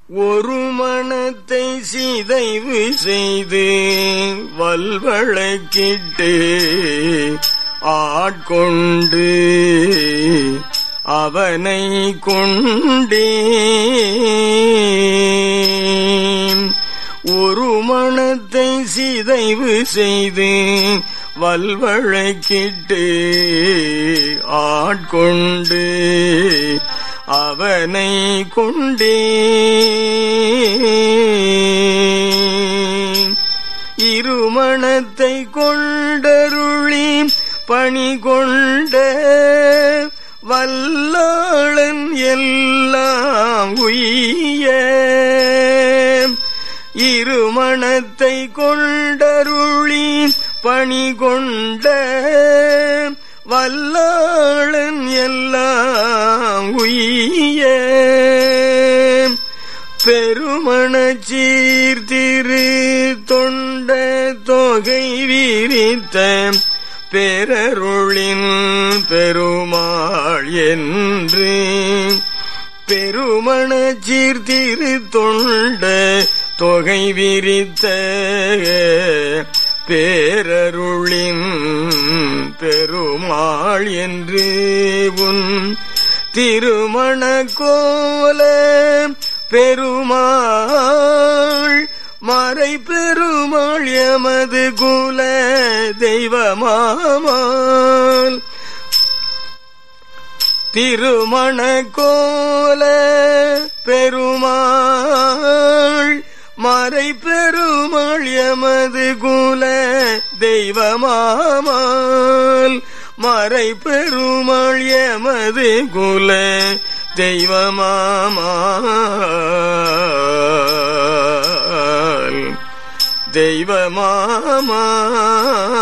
ஒரு மனத்தை சிதைவு செய்து வல்வழக்கிட்டு ஆட்கொண்டு அவனை கொண்டே ஒரு மனத்தை சிதைவு செய்து வல்வழக்கிட்டு ஆட்கொண்டு அவனை கொண்டே இருமணத்தை கொண்டருளி பணி கொண்ட வல்லாளன் எல்லாம் உய்ய இருமணத்தை கொண்டருளி பணி கொண்ட வல்லாளன் எல்லாம் உய்ய பெருமண சீர்திரு தொண்ட தொகை விரித்த பேரருளின் பெருமாள் என்று பெருமண சீர்திரு தொண்ட தொகை விரித்த பேரருளின் பெருமாள் என்று உன் திருமண கோல பெருமாள் மறை பெருமாள் எமது குல தெய்வமாமால் திருமண கோல பெருமாள் மறை பெருமாள் எமது குல தெய்வமாமால் மறை பெருமாள் எமது குல தெய்வமாமால் தெய்வமாமால்